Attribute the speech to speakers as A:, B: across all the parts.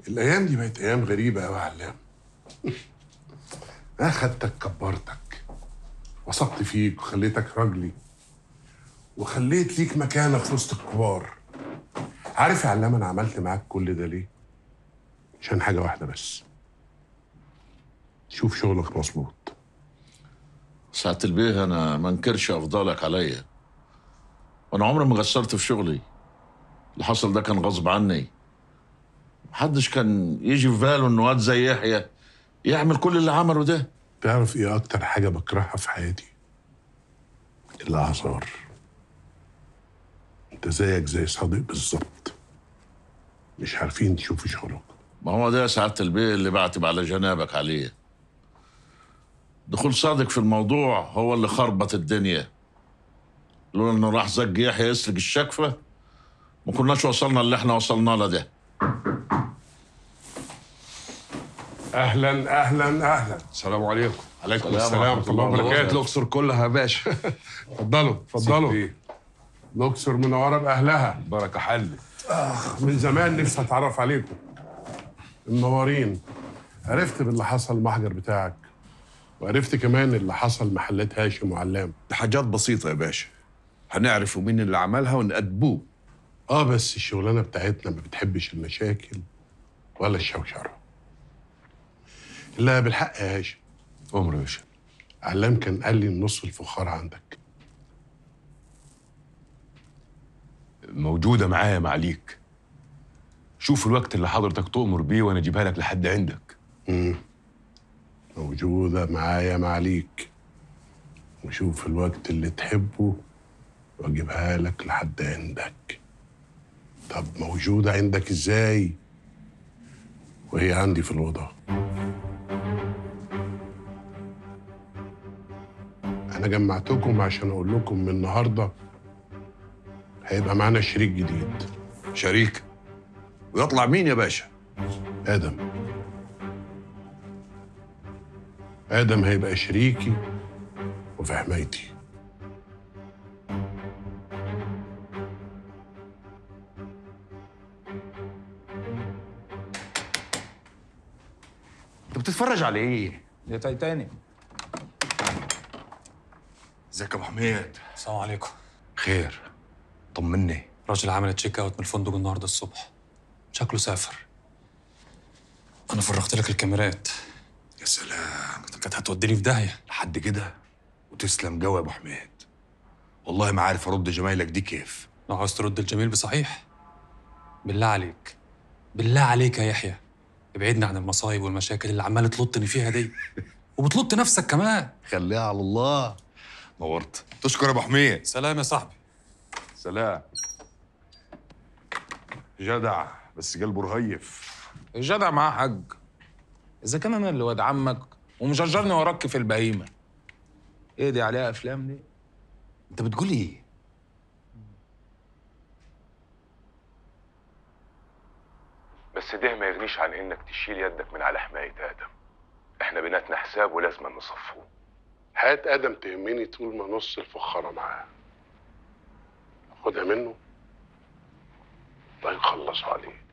A: الايام دي بقت ايام غريبه قوي يا علام انا خدتك كبرتك وثقت فيك وخليتك راجلي وخليت ليك مكانه في وسط الكبار عارف يا علام انا عملت معاك كل ده ليه عشان حاجه واحده بس شوف شغلك مظبوط
B: ساعة البيه أنا ما انكرش أفضالك عليا وأنا عمري ما قصرت في شغلي اللي حصل ده كان غصب عني محدش كان يجي في باله إنه واد زي يحيى يعمل كل اللي عمله ده
A: تعرف ايه اكتر حاجه بكرهها في حياتي الاعذار انت زيك زي صادق بالظبط مش عارفين تشوفوا شغلكم
B: ما هو ده سعادة البيه اللي بعتب على جنابك عليه دخول صادق في الموضوع هو اللي خربط الدنيا لولا انه راح زج يحيى يسرق الشكفة ما كناش وصلنا اللي احنا وصلنا له ده
A: اهلا اهلا اهلا
C: السلام عليكم
A: عليكم
B: السلام
A: السلام ورحمه الله
C: وبركاته
A: وبركاته
C: الاقصر كلها يا باشا
A: اتفضلوا اتفضلوا
C: سيدي،
A: الاقصر منوره باهلها
C: بركه حلت
A: من زمان نفسي اتعرف عليكم منورين عرفت باللي حصل المحجر بتاعك وعرفت كمان اللي حصل محلات هاشم وعلام
C: دي حاجات بسيطه يا باشا هنعرف مين اللي عملها ونأدبوه
A: اه بس الشغلانه بتاعتنا ما بتحبش المشاكل ولا الشوشره لا بالحق يا هاشم
C: عمر يا باشا
A: علام كان قال لي النص الفخار عندك
D: موجودة معايا معليك شوف الوقت اللي حضرتك تؤمر بيه وانا اجيبها لك لحد عندك
A: موجوده معايا معليك وشوف الوقت اللي تحبه واجيبها لك لحد عندك طب موجوده عندك ازاي وهي عندي في الاوضه انا جمعتكم عشان اقول لكم من النهارده هيبقى معانا شريك جديد
C: شريك ويطلع مين يا باشا
A: ادم ادم هيبقى شريكي وفي حمايتي
D: انت بتتفرج على ايه؟
E: يا تايتانيك
D: ازيك يا ابو حميد؟
E: السلام عليكم
D: خير طمني
E: راجل عمل تشيك اوت من الفندق النهارده الصبح شكله سافر انا فرغت لك الكاميرات
D: يا سلام
E: كانت هتوديني في داهيه
D: لحد كده وتسلم جو يا ابو حميد والله ما عارف ارد جمايلك دي كيف
E: لو عاوز ترد الجميل بصحيح بالله عليك بالله عليك يا يحيى ابعدنا عن المصايب والمشاكل اللي عمال تلطني فيها دي وبتلط نفسك كمان
D: خليها على الله نورت تشكر يا ابو حميد
E: سلام يا صاحبي
D: سلام جدع بس قلبه رهيف
F: الجدع معاه حج اذا كان انا اللي واد عمك ومجرجرني وراك في البهيمه ايه دي عليها افلام دي
D: انت بتقول ايه؟
G: بس ده ما يغنيش عن انك تشيل يدك من على حماية ادم احنا بيناتنا حساب ولازم نصفوه
A: هات ادم تهمني طول ما نص الفخاره معاه خدها منه الله يخلص عليه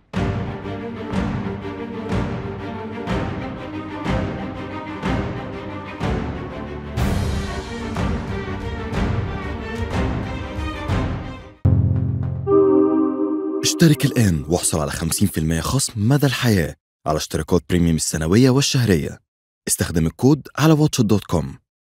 H: اشترك الآن واحصل على 50% خصم مدى الحياة على اشتراكات بريميوم السنوية والشهرية استخدم الكود على واتش دوت كوم